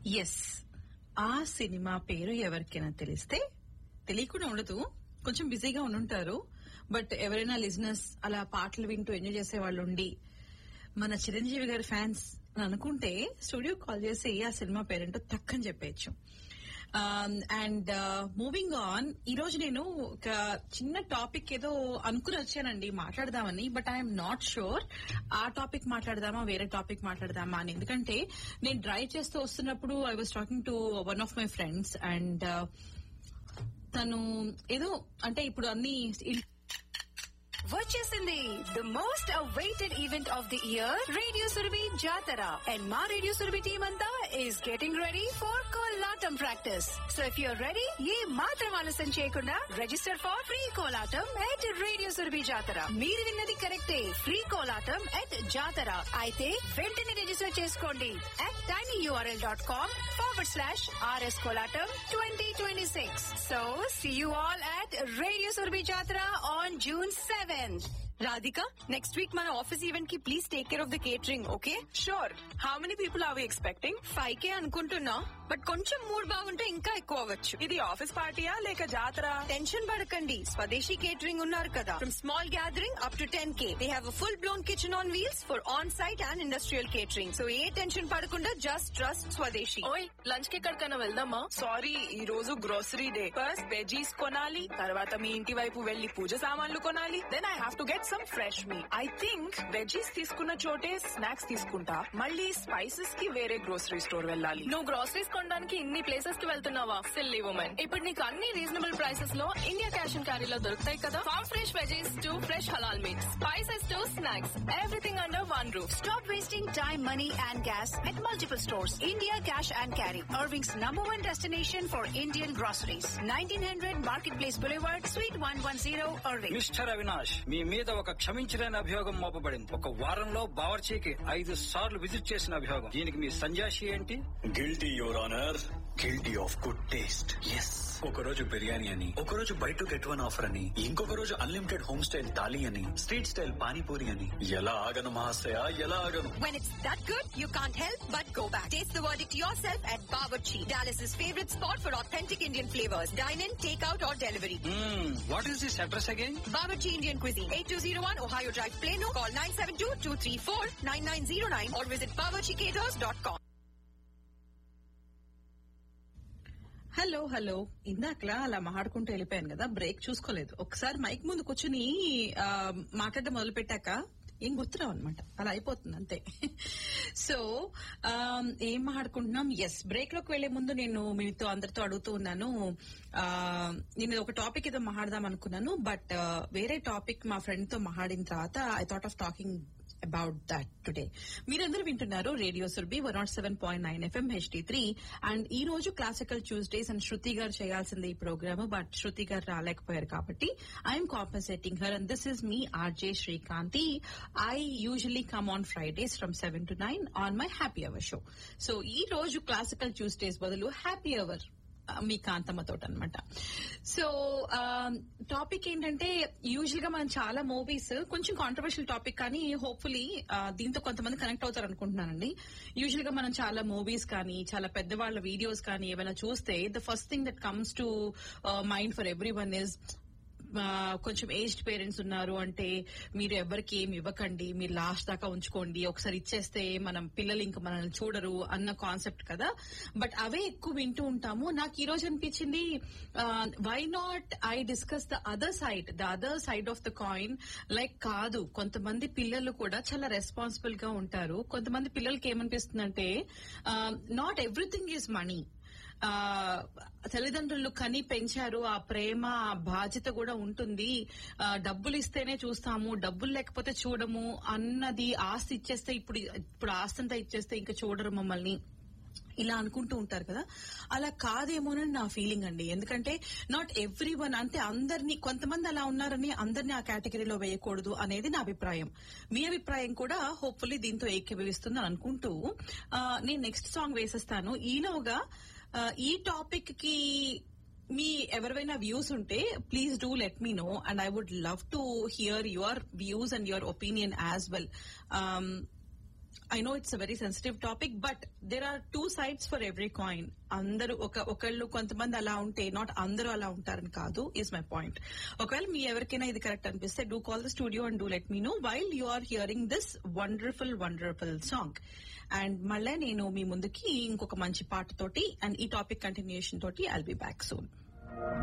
Yes ఆ cinema పేరు ఎవరికైనా తెలిస్తే తెలియకుండా ఉండదు కొంచెం బిజీగా ఉండుంటారు బట్ ఎవరైనా లిజినెస్ అలా పాటలు వింటూ ఎంజాయ్ చేసే వాళ్ళు ఉండి మన చిరంజీవి గారి ఫ్యాన్స్ అని అనుకుంటే స్టూడియో కాల్ చేసి ఆ సినిమా పేరేంటో తక్కని చెప్పేయచ్చు అండ్ మూవింగ్ ఆన్ ఈ రోజు నేను ఒక చిన్న టాపిక్ ఏదో అనుకుని వచ్చానండి మాట్లాడదామని బట్ ఐఎమ్ నాట్ షూర్ ఆ టాపిక్ మాట్లాడదామా వేరే టాపిక్ మాట్లాడదామా అని ఎందుకంటే నేను డ్రైవ్ చేస్తూ వస్తున్నప్పుడు I was talking to one of my friends and తను ఏదో అంటే ఇప్పుడు అన్ని వచ్చేసింది the most awaited event of the year radio Surabhi Jatara and మా రేడియో సురభి టీమ్ అంతా is getting ready for Kolatam practice so if you're ready ఏ మాత్రం ఆలస్యం చేయకుండా register for free Kolatam at radio Surabhi Jatara మీరు విన్నది కరెక్టే ఫ్రీ కోలాటం ఎట్ జాతర అయితే వెంటనే రిజిస్టర్ చేసుకోండి at tiny URL dot com forward slash RS Kolatam twenty twenty six so see you all at radio Surabhi Jatara on June seventh Radhika, next week మన office event కి please take care of the catering okay sure how many people are we expecting five K అనుకుంటున్నా but కొంచెం mood బాగుంటే ఇంకా ఎక్కువ అవ్వచ్చు ఇది office పార్టీయా లేక జాతర టెన్షన్ పడకండి స్వదేశీ కేటరింగ్ ఉన్నారు కదా from small gathering up to ten K they have full blown kitchen on wheels for on site and industrial catering so ఏ టెన్షన్ పడకుండా జస్ట్ ట్రస్ట్ స్వదేశీ ఓయ్ లంచ్ కి ఎక్కడికైనా వెళ్దామా సారీ ఈ రోజు గ్రోసరీ డే ఫస్ట్ వెజీస్ కొనాలి తర్వాత మీ ఇంటి వైపు వెళ్లి పూజ సామాన్లు కొనాలి then I have to get some fresh meat I think veggies తీసుకున్న చోటే స్నాక్స్ తీసుకుంటా మళ్ళీ స్పైసెస్ కి వేరే గ్రోసరీ స్టోర్ వెళ్ళాలి నువ్వు గ్రోసరీస్ కొనడానికి ఇన్ని ప్లేసెస్ కి వెళ్తున్నావా సిల్లీ ఉమెన్ ఇప్పుడు నీకు అన్ని రీజనబుల్ ప్రైసెస్ లో ఇండియా క్యాష్ అండ్ క్యారీలో దొరుకుతాయి కదా farm fresh veggies to fresh halal meats spices to snacks everything under one roof Stop wasting time, money, and gas at multiple stores. India Cash and Carry, Irving's number one destination for Indian groceries. 1900 Marketplace Boulevard, Suite 110, Irving. Mr Avinash మీ మీద ఒక క్షమించలేని అభియోగం మోపబడింది ఒక వారంలో బావర్చీకి ఐదు సార్లు visit చేసిన అభియోగం దీనికి మీ సంజాషి ఏంటి guilty your honour guilty of good taste yes ఒక రోజు బిర్యానీ అని ఒక రోజు buy two get one offer అని ఇంకొక రోజు అన్లిమిటెడ్ హోమ్ స్టైల్ థాలీ అని స్ట్రీట్ స్టైల్ పానీపూరి అని ఎలా ఆగను మహాశయ ఎలా ఆగను When it's that good, you can't help but go back. Taste the verdict yourself at Bawarchi, Dallas's favorite spot for authentic Indian flavors. Dine in, take out or delivery. What is this address again Bawarchi Indian Cuisine, 8201 Ohio Drive, Plano. Call 972-234-9909 or visit bawarchicaters.com. Hello hello ఇందాకలా అలా మాట్లాడుకుంటూ వెళ్ళిపోయాను కదా break చూసుకోలేదు ఒకసారి mic ముందు కూర్చుని ఆ, మాట్లాడడం మొదలు పెట్టాక ఏం గుర్తురావు అనమాట అలా అయిపోతుంది అంతే సో ఏం మాట్లాడుకుంటున్నాం ఎస్ బ్రేక్ లోకి వెళ్లే ముందు నేను మీతో అందరితో అడుగుతూ ఉన్నాను ఆ, నేను ఒక టాపిక్ ఏదో మాట్లాడదాం అనుకున్నాను బట్ వేరే టాపిక్ మా ఫ్రెండ్ తో మాట్లాడిన తర్వాత I thought of talking about that today మీరందరూ వింటున్నారు radio Surabhi one not seven point nine FM HD three and ఈ రోజు క్లాసికల్ ట్యూస్డేస్ అండ్ శృతి గారు చేయాల్సింది ఈ ప్రోగ్రామ్ బట్ శృతి గారు రాలేకపోయారు కాబట్టి I'm compensating her and this is me RJ Srikanthi I usually come on Fridays from seven to nine on my happy hour show so ఈ రోజు classical Tuesdays బదులు హ్యాపీ అవర్ మీ కాంతమ్మతో అనమాట సో టాపిక్ ఏంటంటే usual గా మనం చాలా మూవీస్ కొంచెం కాంట్రవర్షియల్ టాపిక్ కానీ హోప్ఫుల్లీ దీంతో కొంతమంది కనెక్ట్ అవుతారు అనుకుంటున్నానండి యూజువల్ గా మనం చాలా మూవీస్ కానీ చాలా పెద్దవాళ్ళ వీడియోస్ కానీ ఏమైనా చూస్తే the first thing that comes to mind for everyone is ఆ, కొంచెం ఏజ్డ్ పేరెంట్స్ ఉన్నారు అంటే మీరు ఎవరికి ఏమి ఇవ్వకండి మీరు లాస్ట్ దాకా ఉంచుకోండి ఒకసారి ఇచ్చేస్తే మనం పిల్లలు ఇంకా మనల్ని చూడరు అన్న కాన్సెప్ట్ కదా బట్ అవే ఎక్కువ వింటూ ఉంటాము నాకు ఈ రోజు అనిపించింది why not I discuss the other side the other side of the coin like కాదు కొంతమంది పిల్లలు కూడా చాలా రెస్పాన్సిబుల్ గా ఉంటారు కొంతమంది పిల్లలకి ఏమనిపిస్తుందంటే నాట్ ఎవ్రీథింగ్ ఈజ్ మనీ ఆ తల్లిదండ్రులు కని పెంచారు ఆ ప్రేమ ఆ బాధ్యత కూడా ఉంటుంది ఆ, డబ్బులు ఇస్తేనే చూస్తాము డబ్బులు లేకపోతే చూడము అన్నది ఆస్తి ఇచ్చేస్తే ఇప్పుడు ఇప్పుడు ఆస్తి అంతా ఇచ్చేస్తే ఇంకా చూడరు మమ్మల్ని ఇలా అనుకుంటూ ఉంటారు కదా అలా కాదేమోనని నా ఫీలింగ్ అండి ఎందుకంటే నాట్ ఎవ్రీ వన్ అంటే అందరినీ కొంతమంది అలా ఉన్నారని అందరినీ ఆ కేటగిరీలో వేయకూడదు అనేది నా అభిప్రాయం మీ అభిప్రాయం కూడా హోప్ఫుల్లీ దీంతో ఏకీభవిస్తుందని అనుకుంటూ ఆ, నేను నెక్స్ట్ సాంగ్ వేసేస్తాను ఈలోగా ఆ, ఈ టాపిక్ కి మీ ఎవరివైనా వ్యూస్ ఉంటే please do let me know and I would love to hear your views and your opinion as well I know it's a very sensitive topic but there are two sides for every coin అందరూ ఒక ఒకళ్ళు కొంతమంది అలా ఉంటే not అందరూ అలా ఉంటారని కాదు ఈజ్ మై పాయింట్ ఒకవేళ మీ ఎవరికైనా ఇది కరెక్ట్ అనిపిస్తే do call the studio and do let me know while you are hearing this wonderful wonderful song and మళ్ళీ నేను మీ ముందుకి ఇంకొక మంచి పాటతోటి అండ్ ఈ టాపిక్ కంటిన్యూషన్ తోటి ఐల్ బి బ్యాక్ సూన్